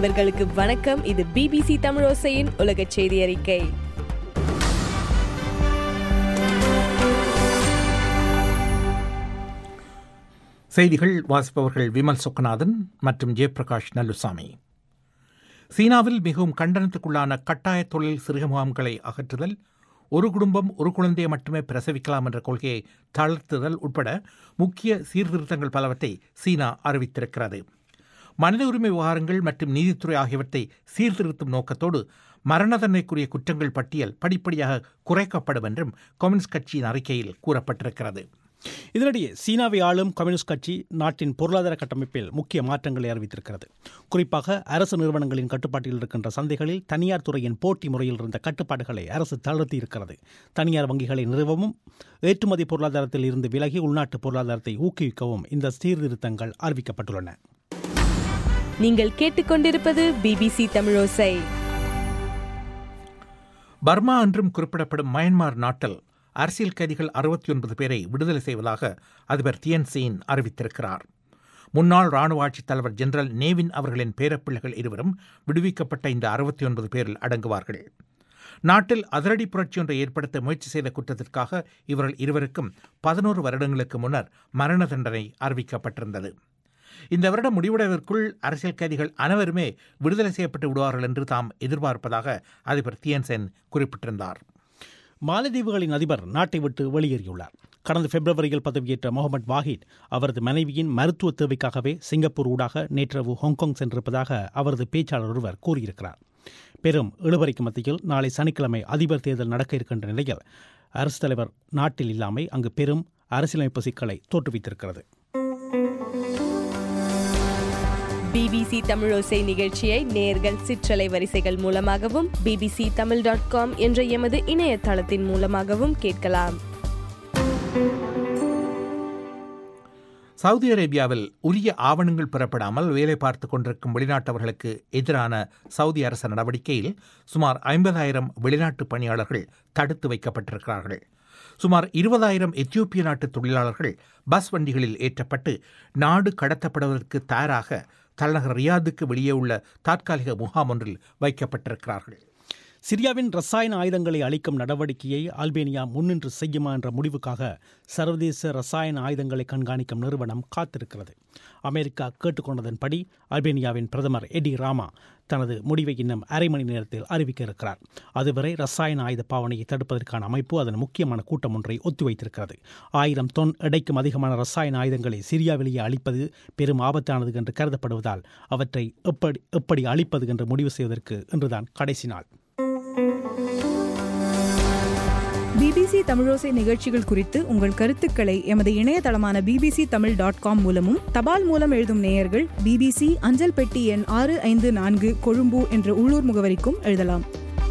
நண்பர்களுக்கு வணக்கம் இது பிபிசி தமிழோசையின் உலக செய்தி அறிக்கை செய்திகள் வாசிப்பவர்கள் விமல் சொக்கநாதன் மற்றும் ஜெயபிரகாஷ் நல்லுசாமி சீனாவில் மிகவும் கண்டனத்துக்குள்ளான கட்டாய தொழில் சிறுக முகாம்களை அகற்றுதல் ஒரு குடும்பம் ஒரு குழந்தையை மட்டுமே பிரசவிக்கலாம் என்ற கொள்கையை தளர்த்துதல் உட்பட முக்கிய சீர்திருத்தங்கள் பலவற்றை சீனா அறிவித்திருக்கிறது மனித உரிமை விவகாரங்கள் மற்றும் நீதித்துறை ஆகியவற்றை சீர்திருத்தும் நோக்கத்தோடு மரண தண்டனைக்குரிய குற்றங்கள் பட்டியல் படிப்படியாக குறைக்கப்படும் என்றும் கம்யூனிஸ்ட் கட்சியின் அறிக்கையில் கூறப்பட்டிருக்கிறது இதனிடையே சீனாவை ஆளும் கம்யூனிஸ்ட் கட்சி நாட்டின் பொருளாதார கட்டமைப்பில் முக்கிய மாற்றங்களை அறிவித்திருக்கிறது குறிப்பாக அரசு நிறுவனங்களின் கட்டுப்பாட்டில் இருக்கின்ற சந்தைகளில் தனியார் துறையின் போட்டி முறையில் இருந்த கட்டுப்பாடுகளை அரசு தளர்த்தி இருக்கிறது தனியார் வங்கிகளை நிறுவவும் ஏற்றுமதி பொருளாதாரத்தில் இருந்து விலகி உள்நாட்டு பொருளாதாரத்தை ஊக்குவிக்கவும் இந்த சீர்திருத்தங்கள் அறிவிக்கப்பட்டுள்ளன நீங்கள் கேட்டுக்கொண்டிருப்பது பிபிசி தமிழோசை பர்மா என்றும் குறிப்பிடப்படும் மயன்மார் நாட்டில் அரசியல் கைதிகள் அறுபத்தி ஒன்பது பேரை விடுதலை செய்வதாக அதிபர் தியன் சீன் அறிவித்திருக்கிறார் முன்னாள் ராணுவ ஆட்சித் தலைவர் ஜெனரல் நேவின் அவர்களின் பேரப்பிள்ளைகள் இருவரும் விடுவிக்கப்பட்ட இந்த அறுபத்தி ஒன்பது பேரில் அடங்குவார்கள் நாட்டில் அதிரடி புரட்சி ஒன்றை ஏற்படுத்த முயற்சி செய்த குற்றத்திற்காக இவர்கள் இருவருக்கும் பதினோரு வருடங்களுக்கு முன்னர் மரண தண்டனை அறிவிக்கப்பட்டிருந்தது இந்த வருடம் முடிவடைவதற்குள் அரசியல் கைதிகள் அனைவருமே விடுதலை செய்யப்பட்டு விடுவார்கள் என்று தாம் எதிர்பார்ப்பதாக அதிபர் தியன்சென் குறிப்பிட்டிருந்தார் மாலத்தீவுகளின் அதிபர் நாட்டை விட்டு வெளியேறியுள்ளார் கடந்த பிப்ரவரியில் பதவியேற்ற முகமது வாஹித் அவரது மனைவியின் மருத்துவ தேவைக்காகவே சிங்கப்பூர் ஊடாக நேற்றிரவு ஹாங்காங் சென்றிருப்பதாக அவரது பேச்சாளர் ஒருவர் கூறியிருக்கிறார் பெரும் இழுபறிக்கு மத்தியில் நாளை சனிக்கிழமை அதிபர் தேர்தல் நடக்க இருக்கின்ற நிலையில் அரசு தலைவர் நாட்டில் இல்லாமை அங்கு பெரும் அரசியலமைப்பு சிக்கலை தோற்றுவித்திருக்கிறது பிபிசி தமிழோசை நிகழ்ச்சியை நேர்கள் சிற்றலை வரிசைகள் மூலமாகவும் பிபிசி தமிழ் டாட் காம் என்ற எமது இணையதளத்தின் மூலமாகவும் கேட்கலாம் சவுதி அரேபியாவில் உரிய ஆவணங்கள் பெறப்படாமல் வேலை பார்த்து கொண்டிருக்கும் வெளிநாட்டவர்களுக்கு எதிரான சவுதி அரசு நடவடிக்கையில் சுமார் ஐம்பதாயிரம் வெளிநாட்டு பணியாளர்கள் தடுத்து வைக்கப்பட்டிருக்கிறார்கள் சுமார் இருபதாயிரம் எத்தியோப்பிய நாட்டு தொழிலாளர்கள் பஸ் வண்டிகளில் ஏற்றப்பட்டு நாடு கடத்தப்படுவதற்கு தயாராக தலைநகர் ரியாதுக்கு வெளியே உள்ள தற்காலிக முகாம் ஒன்றில் வைக்கப்பட்டிருக்கிறார்கள் சிரியாவின் ரசாயன ஆயுதங்களை அளிக்கும் நடவடிக்கையை அல்பேனியா முன்னின்று செய்யுமா என்ற முடிவுக்காக சர்வதேச ரசாயன ஆயுதங்களை கண்காணிக்கும் நிறுவனம் காத்திருக்கிறது அமெரிக்கா கேட்டுக்கொண்டதன்படி அல்பேனியாவின் பிரதமர் எடி ராமா தனது முடிவை இன்னும் அரை மணி நேரத்தில் அறிவிக்க இருக்கிறார் அதுவரை ரசாயன ஆயுத பாவனையை தடுப்பதற்கான அமைப்பு அதன் முக்கியமான கூட்டம் ஒன்றை ஒத்திவைத்திருக்கிறது ஆயிரம் தொன் எடைக்கும் அதிகமான ரசாயன ஆயுதங்களை சிரியாவிலேயே அளிப்பது பெரும் ஆபத்தானது என்று கருதப்படுவதால் அவற்றை எப்படி எப்படி அளிப்பது என்று முடிவு செய்வதற்கு இன்றுதான் கடைசி நாள் பிபிசி தமிழோசை நிகழ்ச்சிகள் குறித்து உங்கள் கருத்துக்களை எமது இணையதளமான பிபிசி தமிழ் டாட் காம் மூலமும் தபால் மூலம் எழுதும் நேயர்கள் பிபிசி அஞ்சல் பெட்டி எண் ஆறு ஐந்து நான்கு கொழும்பு என்ற உள்ளூர் முகவரிக்கும் எழுதலாம்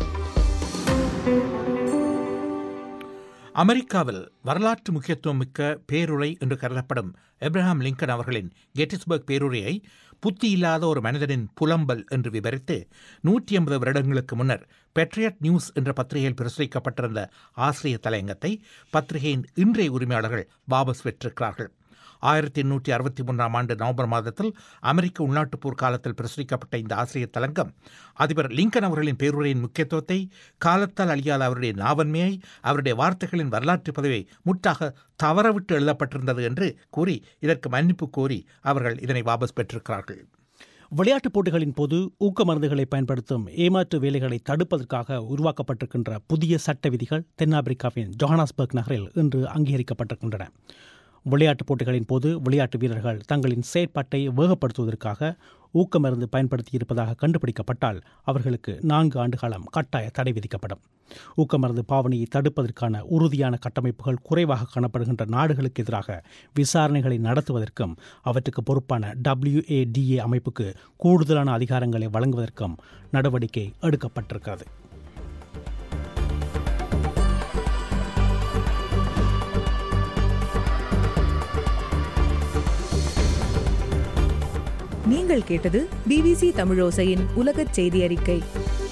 அமெரிக்காவில் வரலாற்று முக்கியத்துவம் மிக்க பேருரை என்று கருதப்படும் எப்ரஹாம் லிங்கன் அவர்களின் கெட்டிஸ்பர்க் பேருரையை புத்தி இல்லாத ஒரு மனிதனின் புலம்பல் என்று விவரித்து நூற்றி ஐம்பது வருடங்களுக்கு முன்னர் பெட்ரியட் நியூஸ் என்ற பத்திரிகையில் பிரசுரிக்கப்பட்டிருந்த ஆசிரியர் தலையங்கத்தை பத்திரிகையின் இன்றைய உரிமையாளர்கள் வாபஸ் பெற்றிருக்கிறார்கள் ஆயிரத்தி எண்ணூற்றி அறுபத்தி மூன்றாம் ஆண்டு நவம்பர் மாதத்தில் அமெரிக்க உள்நாட்டுப் போர் காலத்தில் பிரசுரிக்கப்பட்ட இந்த ஆசிரியர் தலங்கம் அதிபர் லிங்கன் அவர்களின் பேருரையின் முக்கியத்துவத்தை காலத்தால் அழியாத அவருடைய நாவன்மையை அவருடைய வார்த்தைகளின் வரலாற்று பதவியை முற்றாக தவறவிட்டு எழுதப்பட்டிருந்தது என்று கூறி இதற்கு மன்னிப்பு கோரி அவர்கள் இதனை வாபஸ் பெற்றிருக்கிறார்கள் விளையாட்டுப் போட்டிகளின் போது ஊக்க மருந்துகளை பயன்படுத்தும் ஏமாற்று வேலைகளை தடுப்பதற்காக உருவாக்கப்பட்டிருக்கின்ற புதிய சட்ட விதிகள் தென்னாப்பிரிக்காவின் ஜோஹானஸ்பர்க் நகரில் இன்று அங்கீகரிக்கப்பட்டிருக்கின்றன விளையாட்டுப் போட்டிகளின் போது விளையாட்டு வீரர்கள் தங்களின் செயற்பாட்டை வேகப்படுத்துவதற்காக ஊக்க மருந்து பயன்படுத்தியிருப்பதாக கண்டுபிடிக்கப்பட்டால் அவர்களுக்கு நான்கு ஆண்டு காலம் கட்டாய தடை விதிக்கப்படும் ஊக்க மருந்து பாவனையை தடுப்பதற்கான உறுதியான கட்டமைப்புகள் குறைவாக காணப்படுகின்ற நாடுகளுக்கு எதிராக விசாரணைகளை நடத்துவதற்கும் அவற்றுக்கு பொறுப்பான டபிள்யூஏடிஏ அமைப்புக்கு கூடுதலான அதிகாரங்களை வழங்குவதற்கும் நடவடிக்கை எடுக்கப்பட்டிருக்கிறது நீங்கள் கேட்டது பிபிசி தமிழோசையின் உலகச் செய்தி அறிக்கை